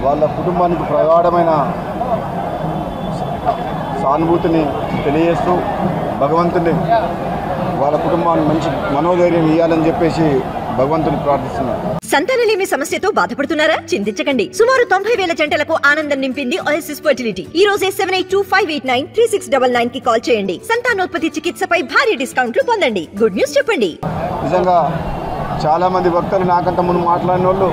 వాళ్ళ కుటుంబానికి ప్రగాఢమైన సానుభూతిని తెలియజేస్తూ భగవంతుని వాళ్ళ కుటుంబాన్ని మంచి మనోధైర్యం ఇవ్వాలని చెప్పేసి భగవంతుని ప్రార్థిస్తున్నాను సంతానలేమి సమస్యతో బాధపడుతున్నారా చింతించకండి సుమారు తొంభై వేల జంటలకు ఆనందం నింపింది ఓఎస్ఎస్ ఫర్టిలిటీ ఈ రోజే seven eight two five eight nine three six double nine కి కాల్ చేయండి సంతానోత్పత్తి చికిత్సపై భారీ డిస్కౌంట్లు పొందండి గుడ్ న్యూస్ చెప్పండి నిజంగా చాలామంది భక్తులు నాకంత ముందు మాట్లాడిన వాళ్ళు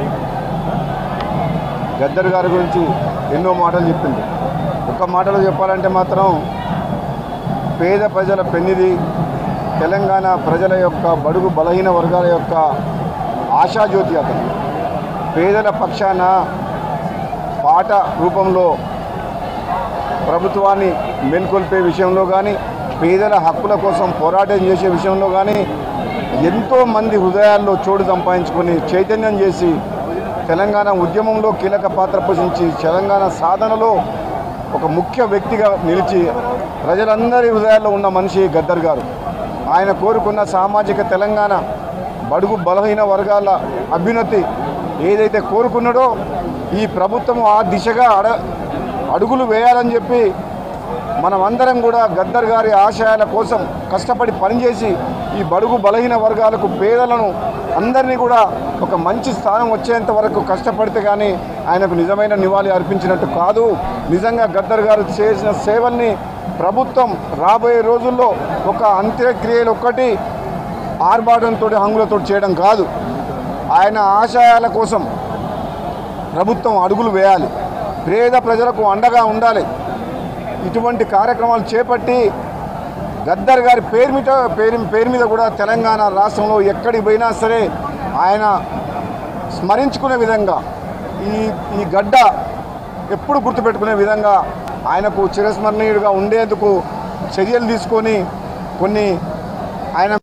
గద్దర్ గారి గురించి ఎన్నో మాటలు చెప్పింది ఒక మాటలో చెప్పాలంటే మాత్రం పేద ప్రజల పెన్నిది తెలంగాణ ప్రజల యొక్క బడుగు బలహీన వర్గాల యొక్క ఆశాజ్యోతి అతను పేదల పక్షాన పాట రూపంలో ప్రభుత్వాన్ని మేల్కొల్పే విషయంలో కానీ పేదల హక్కుల కోసం పోరాటం చేసే విషయంలో కానీ ఎంతోమంది హృదయాల్లో చోటు సంపాదించుకొని చైతన్యం చేసి తెలంగాణ ఉద్యమంలో కీలక పాత్ర పోషించి తెలంగాణ సాధనలో ఒక ముఖ్య వ్యక్తిగా నిలిచి ప్రజలందరి హృదయాల్లో ఉన్న మనిషి గద్దర్ గారు ఆయన కోరుకున్న సామాజిక తెలంగాణ బడుగు బలహీన వర్గాల అభ్యున్నతి ఏదైతే కోరుకున్నాడో ఈ ప్రభుత్వం ఆ దిశగా అడ అడుగులు వేయాలని చెప్పి మనమందరం కూడా గద్దర్ గారి ఆశయాల కోసం కష్టపడి పనిచేసి ఈ బడుగు బలహీన వర్గాలకు పేదలను అందరినీ కూడా ఒక మంచి స్థానం వచ్చేంత వరకు కష్టపడితే కానీ ఆయనకు నిజమైన నివాళి అర్పించినట్టు కాదు నిజంగా గద్దర్ గారు చేసిన సేవల్ని ప్రభుత్వం రాబోయే రోజుల్లో ఒక అంత్యక్రియలు ఒక్కటి ఆర్భాటంతో హంగులతో చేయడం కాదు ఆయన ఆశయాల కోసం ప్రభుత్వం అడుగులు వేయాలి పేద ప్రజలకు అండగా ఉండాలి ఇటువంటి కార్యక్రమాలు చేపట్టి గద్దర్ గారి పేరు మీద పేరు పేరు మీద కూడా తెలంగాణ రాష్ట్రంలో ఎక్కడికి పోయినా సరే ఆయన స్మరించుకునే విధంగా ఈ ఈ గడ్డ ఎప్పుడు గుర్తుపెట్టుకునే విధంగా ఆయనకు చిరస్మరణీయుడిగా ఉండేందుకు చర్యలు తీసుకొని కొన్ని ఆయన